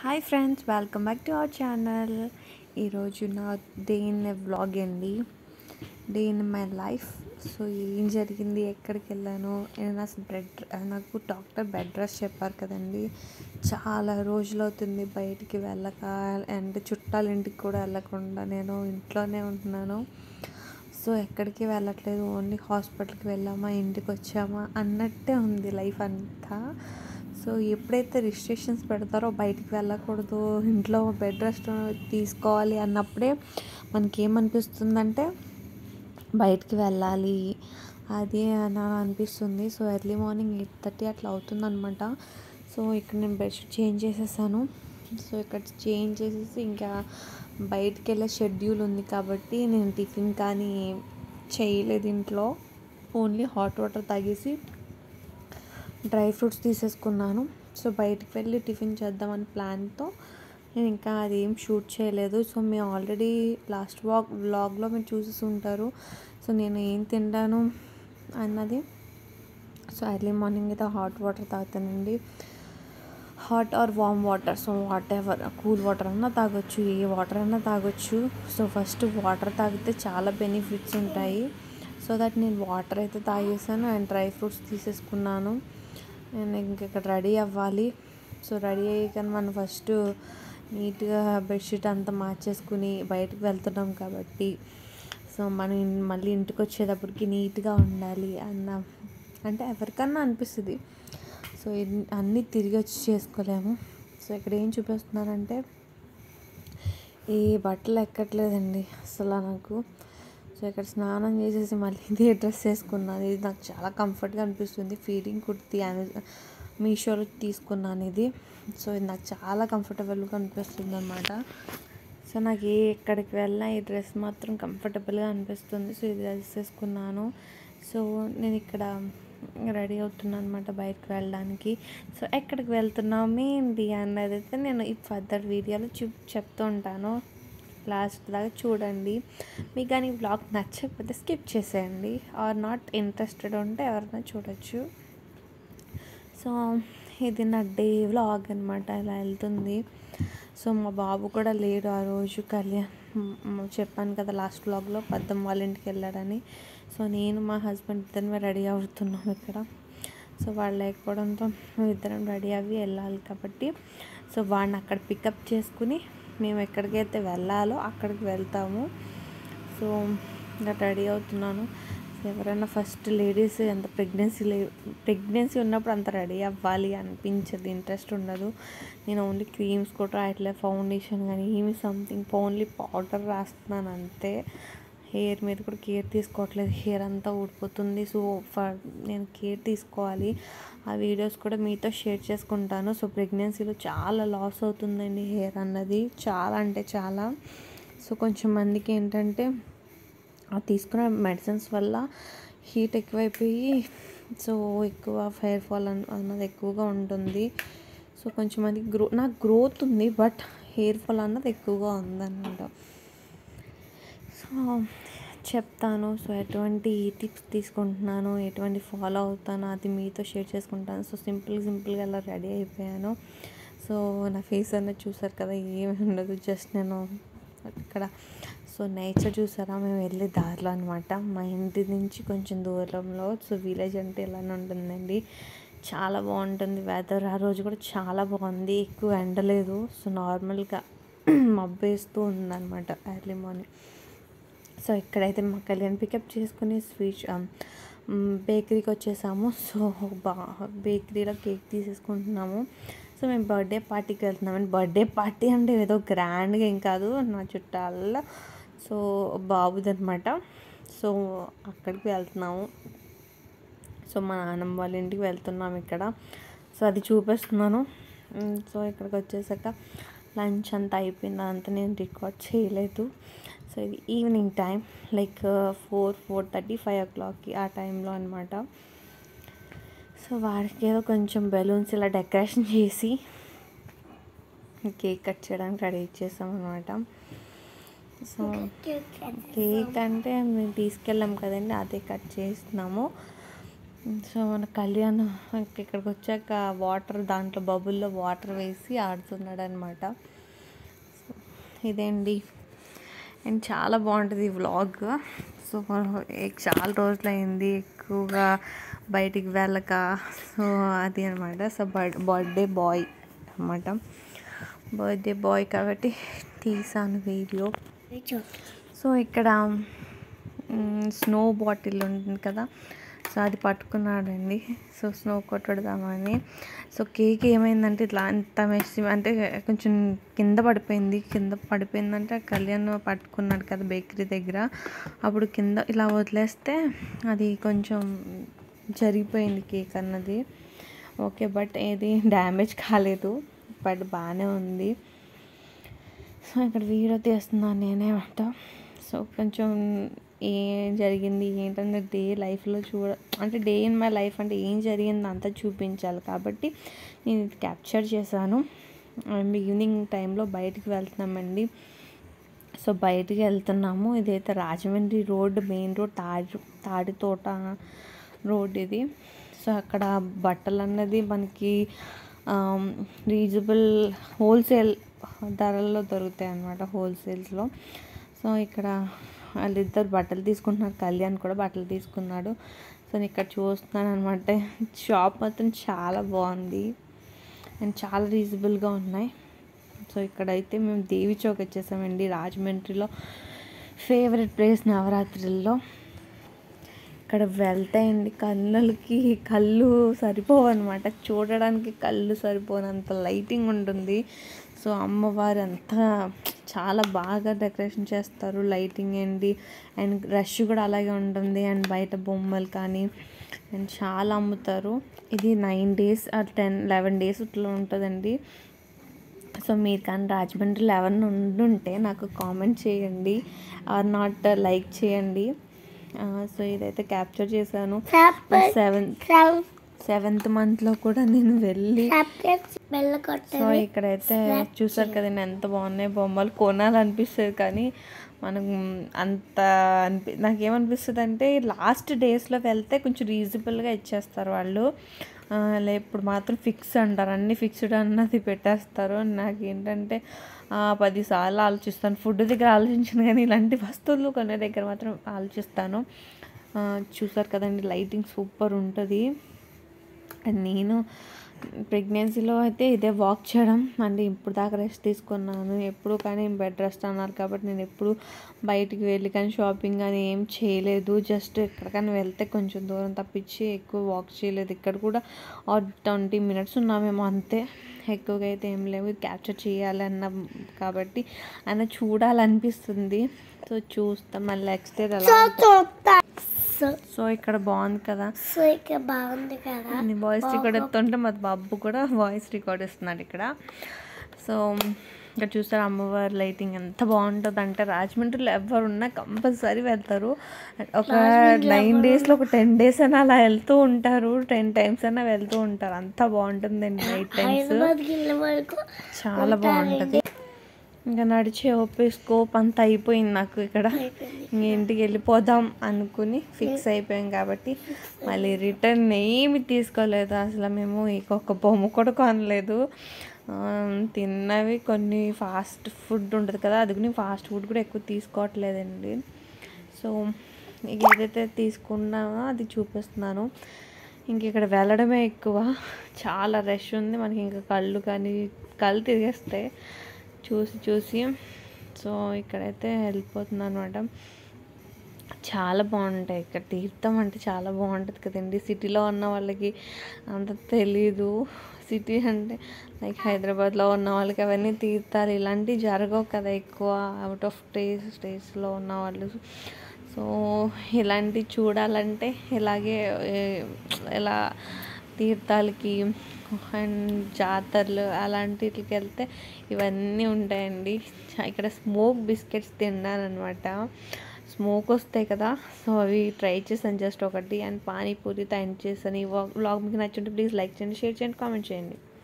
hi friends welcome back to our channel ఈరోజు నా day in vlog అండి day in my life so ఏం జరిగింది ఎక్కడికి వెళ్ళాను నేను అసలు బెడ్ నాకు డాక్టర్ బెడ్ రెస్ట్ చెప్పారు కదండి చాలా రోజులు అవుతుంది బయటికి వెళ్ళక అండ్ చుట్టాల ఇంటికి కూడా వెళ్ళకుండా నేను ఇంట్లోనే ఉంటున్నాను సో ఎక్కడికి వెళ్ళట్లేదు ఓన్లీ హాస్పిటల్కి వెళ్ళామా ఇంటికి వచ్చామా అన్నట్టే ఉంది లైఫ్ అంతా సో ఎప్పుడైతే రిస్ట్రిక్షన్స్ పెడతారో బయటికి వెళ్ళకూడదు ఇంట్లో బెడ్ రెస్ట్ తీసుకోవాలి అన్నప్పుడే మనకి ఏమనిపిస్తుందంటే బయటికి వెళ్ళాలి అది అని అనిపిస్తుంది so early morning eight thirty అట్లా అవుతుందన్నమాట సో ఇక్కడ నేను బెడ్షీట్ చేంజ్ చేసేసాను సో ఇక్కడ చేంజ్ చేసేసి ఇంకా బయటికి వెళ్ళే షెడ్యూల్ ఉంది కాబట్టి నేను టిఫిన్ కానీ ఏం చేయలేదు ఇంట్లో ఓన్లీ హాట్ వాటర్ తాగేసి డ్రై ఫ్రూట్స్ తీసేసుకున్నాను సో బయటికి వెళ్ళి టిఫిన్ చేద్దామని ప్లాన్తో నేను ఇంకా అది ఏం షూట్ చేయలేదు సో మేము ఆల్రెడీ లాస్ట్ వాక్ వ్లాగ్లో మీరు చూసేసి ఉంటారు సో నేను ఏం తింటాను అన్నది సో ఎర్లీ మార్నింగ్ అయితే హాట్ వాటర్ తాగుతానండి hot or warm water so whatever cool water అన్నా తాగొచ్చు ఏ వాటర్ అన్నా తాగొచ్చు సో ఫస్ట్ వాటర్ తాగితే చాలా బెనిఫిట్స్ ఉంటాయి సో దట్ నేను వాటర్ అయితే తాగేసాను అండ్ డ్రై ఫ్రూట్స్ తీసేసుకున్నాను నేను ఇంక ఇక్కడ రెడీ అవ్వాలి సో రెడీ అయ్యాక మనం ఫస్ట్ నీట్గా బెడ్షీట్ అంతా మార్చేసుకుని బయటకు వెళ్తున్నాం కాబట్టి సో మనం ఇన్- మళ్ళీ ఇంటికి వచ్చేటప్పటికి నీట్గా ఉండాలి అన్న అంటే ఎవరికన్నా అనిపిస్తుంది సో ఇన్- అన్నీ తిరిగి వచ్చి చేసుకోలేము సో ఇక్కడ ఏం చూపిస్తున్నారంటే ఏ బట్టలు ఎక్కట్లేదండి అసలు నాకు సో ఇక్కడ స్నానం చేసేసి మళ్ళీ ఇదే డ్రెస్ వేసుకున్నాను ఇది నాకు చాలా కంఫర్ట్గా అనిపిస్తుంది ఫీడింగ్ కుర్తి అమెజాన్ మీషోలో తీసుకున్నాను ఇది సో ఇది నాకు చాలా కంఫర్టబుల్గా అనిపిస్తుంది అనమాట సో నాకు ఏ ఎక్కడికి వెళ్ళినా ఈ డ్రెస్ మాత్రం కంఫర్టబుల్గా అనిపిస్తుంది సో ఇది డ్రెస్ వేసుకున్నాను సో నేను ఇక్కడ రెడీ అవుతున్నాను అనమాట బయటకు వెళ్ళడానికి సో ఎక్కడికి వెళ్తున్నాము ఏంటి అన్నది అయితే నేను ఈ ఫర్దర్ వీడియోలో చూ చెప్తూ ఉంటాను లాస్ట్ దాకా చూడండి మీకు కానీ బ్లాగ్ నచ్చకపోతే స్కిప్ చేసేయండి ఆర్ నాట్ ఇంట్రెస్టెడ్ ఉంటే ఎవరైనా చూడొచ్చు సో ఇది నా డే వ్లాగ్ అనమాట ఇలా వెళ్తుంది సో మా బాబు కూడా లేడు ఆ రోజు కళ్యాణ్ మ్, చెప్పాను కదా లాస్ట్ వ్లాగ్లో పద్దం వాళ్ళ ఇంటికి వెళ్ళాడని సో నేను మా హస్బెండ్ ఇద్దరమే రెడీ అవుతున్నాం ఇక్కడ సో వాళ్ళు లేకపోవడంతో మేము ఇద్దరం రెడీ అవ్వి వెళ్ళాలి కాబట్టి సో వాడిని అక్కడ పికప్ చేసుకుని మేము ఎక్కడికైతే వెళ్ళాలో అక్కడికి వెళ్తాము సో ఇంకా రెడీ అవుతున్నాను ఎవరైనా ఫస్ట్ లేడీస్ ఎంత ప్రెగ్నెన్సీ లే ప్రెగ్నెన్సీ ఉన్నప్పుడు అంత రెడీ అవ్వాలి అనిపించదు ఇంట్రెస్ట్ ఉండదు నేను ఓన్లీ క్రీమ్స్ కూడా రాయట్లేదు ఫౌండేషన్ కానీ ఏమి సంథింగ్ ఓన్లీ పౌడర్ రాస్తున్నాను అంతే హెయిర్ మీద కూడా కేర్ తీసుకోవట్లేదు హెయిర్ అంతా ఊడిపోతుంది సో ఫర్ నేను కేర్ తీసుకోవాలి ఆ వీడియోస్ కూడా మీతో షేర్ చేసుకుంటాను సో ప్రెగ్నెన్సీలో చాలా లాస్ అవుతుందండి హెయిర్ అన్నది చాలా అంటే చాలా సో కొంచెం మందికి ఏంటంటే ఆ తీసుకున్న మెడిసిన్స్ వల్ల హీట్ ఎక్కువైపోయి సో ఎక్కువ హెయిర్ ఫాల్ అన్- అన్నది ఎక్కువగా ఉంటుంది సో కొంచెం మంది గ్రో నాకు గ్రోత్ ఉంది బట్ హెయిర్ ఫాల్ అన్నది ఎక్కువగా ఉందన్నమాట సో చెప్తాను సో ఎటువంటి టిప్స్ తీసుకుంటున్నాను ఎటువంటి ఫాలో అవుతాను అది మీతో షేర్ చేసుకుంటాను సో సింపుల్ సింపుల్గా అలా రెడీ అయిపోయాను సో నా ఫేస్ అనేది చూసారు కదా ఏమి ఉండదు జస్ట్ నేను ఇక్కడ సో నేచర్ చూసారా మేము వెళ్ళే దారిలో అనమాట మా ఇంటి నుంచి కొంచెం దూరంలో సో విలేజ్ అంటే ఇలానే ఉంటుందండి చాలా బాగుంటుంది వెదర్ ఆ రోజు కూడా చాలా బాగుంది ఎక్కువ ఎండలేదు సో నార్మల్గా మబ్బేస్తూ ఉందన్నమాట ఎర్లీ మార్నింగ్ సో ఇక్కడైతే మా కళ్యాణ్ పికప్ చేసుకుని స్వీట్ బేకరీకి వచ్చేసాము సో బా బేకరీలో కేక్ తీసేసుకుంటున్నాము సో మేము బర్త్డే పార్టీకి వెళ్తున్నాం అండ్ బర్త్డే పార్టీ అంటే ఏదో గ్రాండ్గా ఏం కాదు నా చుట్టాల సో బాబుది అనమాట సో అక్కడికి వెళ్తున్నాము సో మా నాన్నమ్మ వాళ్ళ ఇంటికి వెళ్తున్నాం ఇక్కడ సో అది చూపిస్తున్నాను ఉమ్, సో ఇక్కడికి వచ్చేసాక లంచ్ అంతా అయిపోయింది అంతా నేను రికార్డ్ చేయలేదు సో ఇది evening time like four four thirty five ఓ క్లాక్కి ఆ టైంలో అనమాట సో వాడికి ఏదో కొంచెం బెలూన్స్ ఇలా డెకరేషన్ చేసి కేక్ కట్ చేయడానికి రెడీ చేసాం అనమాట సో కేక్ అంటే మేము తీసుకెళ్ళాం కదండి అదే కట్ చేస్తున్నాము సో మన కళ్యాణ్ ఇక్కడికి వచ్చాక వాటర్ దాంట్లో బబుల్లో వాటర్ వేసి ఆడుతున్నాడు అనమాట ఇదేండి అండ్ చాలా బాగుంటుంది ఈ వ్లాగ్ సో చాలా రోజులు అయింది ఎక్కువగా బయటికి వెళ్ళక సో అది అనమాట సో బర్త్డే బాయ్ అనమాట బర్త్డే బాయ్ కాబట్టి తీసాను వీడియో సో ఇక్కడ స్నో బాటిల్ ఉంటుంది కదా సో అది పట్టుకున్నాడండి సో స్నో కొట్టడదామని సో కేక్ ఏమైందంటే ఇట్లా అంత మెస్సి అంటే కొంచెం కింద పడిపోయింది కింద పడిపోయిందంటే కళ్యాణ్ పట్టుకున్నాడు కదా బేకరీ దగ్గర అప్పుడు కింద ఇలా వదిలేస్తే అది కొంచెం జరిగిపోయింది కేక్ అన్నది ఓకే బట్ ఏది డ్యామేజ్ కాలేదు బట్ బాగానే ఉంది సో ఇక్కడ వీడియో తీస్తున్నాను నేనే అంట సో కొంచెం ఏం జరిగింది ఏంటంటే డే లైఫ్లో చూడ అంటే డే ఇన్ మై లైఫ్ అంటే ఏం జరిగింది అంతా చూపించాలి కాబట్టి నేను ఇది క్యాప్చర్ చేశాను అండ్ ఈవినింగ్ టైంలో బయటికి వెళ్తున్నామండి సో బయటికి వెళ్తున్నాము ఇదైతే రాజమండ్రి రోడ్ మెయిన్ రోడ్ తాడి తాడి తోట రోడ్ ఇది సో అక్కడ బట్టలు అన్నది మనకి రీజనబుల్ హోల్సేల్ ధరల్లో దొరుకుతాయి అన్నమాట హోల్సేల్స్లో సో ఇక్కడ వాళ్ళిద్దరు బట్టలు తీసుకుంటున్నారు కళ్యాణ్ కూడా బట్టలు తీసుకున్నాడు సో నేను ఇక్కడ చూస్తున్నాను అనమాట షాప్ మాత్రం చాలా బాగుంది అండ్ చాలా రీజనబుల్గా ఉన్నాయి సో ఇక్కడైతే మేము దేవి చౌక్ వచ్చేసామండి రాజమండ్రిలో ఫేవరెట్ ప్లేస్ నవరాత్రుల్లో ఇక్కడ వెళ్తాయండి కన్నులకి కళ్ళు సరిపోవు అనమాట చూడడానికి కళ్ళు సరిపోనంత లైటింగ్ ఉంటుంది సో అమ్మవారు అంతా చాలా బాగా డెకరేషన్ చేస్తారు లైటింగ్ అండి అండ్ రష్ కూడా అలాగే ఉంటుంది అండ్ బయట బొమ్మలు కానీ అండ్ చాలా అమ్ముతారు ఇది nine days ten eleven days ఇట్లా ఉంటుందండి సో మీరు కానీ రాజమండ్రిలో ఎవరిని ఉండుంటే నాకు కామెంట్ చేయండి ఆర్ నాట్ లైక్ చేయండి సో ఇదైతే క్యాప్చర్ చేశాను సెవెంత్ సెవెంత్ మంత్లో కూడా నేను వెళ్ళి సో ఇక్కడైతే చూసారు కదండి ఎంత బాగున్నాయి బొమ్మలు కొనాలనిపిస్తుంది కానీ మనకు అంత అనిపి నాకేమనిపిస్తుంది అంటే లాస్ట్ డేస్లో వెళ్తే కొంచెం రీజనబుల్గా ఇచ్చేస్తారు వాళ్ళు లే ఇప్పుడు మాత్రం ఫిక్స్ అంటారు అన్ని ఫిక్స్డ్ అన్నది పెట్టేస్తారు నాకేంటంటే పదిసార్లు ఆలోచిస్తాను ఫుడ్ దగ్గర ఆలోచించాను కానీ ఇలాంటి వస్తువులు కొనే దగ్గర మాత్రం ఆలోచిస్తాను చూసారు కదండి లైటింగ్ సూపర్ ఉంటుంది అండ్ నేను ప్రెగ్నెన్సీలో అయితే ఇదే వాక్ చేయడం అంటే ఇప్పుడు దాకా రెస్ట్ తీసుకున్నాను ఎప్పుడు కానీ బెడ్ రెస్ట్ అన్నారు కాబట్టి నేను ఎప్పుడు బయటికి వెళ్ళి కానీ షాపింగ్ కానీ ఏం చేయలేదు జస్ట్ ఎక్కడికైనా వెళ్తే కొంచెం దూరం తప్పించి ఎక్కువ వాక్ చేయలేదు ఇక్కడ కూడా ట్వంటీ మినిట్స్ ఉన్నామేమో అంతే ఎక్కువగా అయితే ఏం లేవు క్యాప్చర్ చేయాలన్న కాబట్టి ఆయన చూడాలనిపిస్తుంది సో చూస్తాం మళ్ళీ నెక్స్ట్ డే ఎలా సో ఇక్కడ బాగుంది కదా సో ఇక్కడ బాగుంది కదా నీ వాయిస్ రికార్డ్ ఎత్తుంటే మా బాబు కూడా వాయిస్ రికార్డ్ ఇస్తున్నాడు ఇక్కడ సో ఇక్కడ చూస్తారు అమ్మవారి లైటింగ్ ఎంత బాగుంటుంది అంటే రాజమండ్రిలో ఎవరున్నా కంపల్సరీ వెళ్తారు ఒక నైన్ డేస్లో ఒక టెన్ డేస్ అయినా అలా వెళ్తూ ఉంటారు టెన్ టైమ్స్ అయినా వెళ్తూ ఉంటారు అంత బాగుంటుందండి నైట్ టైమ్స్ హైదరాబాద్కి వెళ్ళే వరకు చాలా బాగుంటుంది ఇంకా నడిచే ఓపే స్కోప్ అంతా అయిపోయింది నాకు ఇక్కడ ఇంక ఇంటికి వెళ్ళిపోదాం అనుకుని ఫిక్స్ అయిపోయాం కాబట్టి మళ్ళీ రిటర్న్ ఏమి తీసుకోలేదు అసలు మేము ఇంకొక బొమ్మ కూడా కొనలేదు ఆ, తిన్నవి కొన్ని ఫాస్ట్ ఫుడ్ ఉంటుంది కదా అది కూడా ఫాస్ట్ ఫుడ్ కూడా ఎక్కువ తీసుకోవట్లేదండి సో ఇక ఏదైతే తీసుకున్నామో అది చూపిస్తున్నాను ఇంక ఇక్కడ వెళ్ళడమే ఎక్కువ చాలా రష్ ఉంది మనకి ఇంకా కళ్ళు కానీ కళ్ళు తిరిగేస్తాయి చూసి చూసి సో ఇక్కడైతే వెళ్ళిపోతున్నాను అనమాట చాలా బాగుంటాయి ఇక్కడ తీర్థం అంటే చాలా బాగుంటుంది కదండి సిటీలో ఉన్న వాళ్ళకి అంత తెలీదు సిటీ అంటే లైక్ హైదరాబాద్లో ఉన్న వాళ్ళకి అవన్నీ తీర్థాలు ఇలాంటివి జరగవు కదా ఎక్కువ అవుట్ ఆఫ్ స్టేస్ స్టేట్స్లో ఉన్న వాళ్ళు సో ఇలాంటివి చూడాలంటే ఇలాగే ఏ, ఇలా తీర్థాలకి అండ్ జాతరలు అలాంటికి వెళ్తే ఇవన్నీ ఉంటాయండి చ- ఇక్కడ స్మోక్ బిస్కెట్స్ తిన్నానమాట స్మోక్ వస్తాయి కదా సో అవి ట్రై చేశాను జస్ట్ ఒకటి అండ్ పానీపూరి ఎండ్ చేశాను ఈ వ్లాగ్ మీకు నచ్చుంటే ప్లీజ్ లైక్ చేయండి షేర్ చేయండి కామెంట్ చేయండి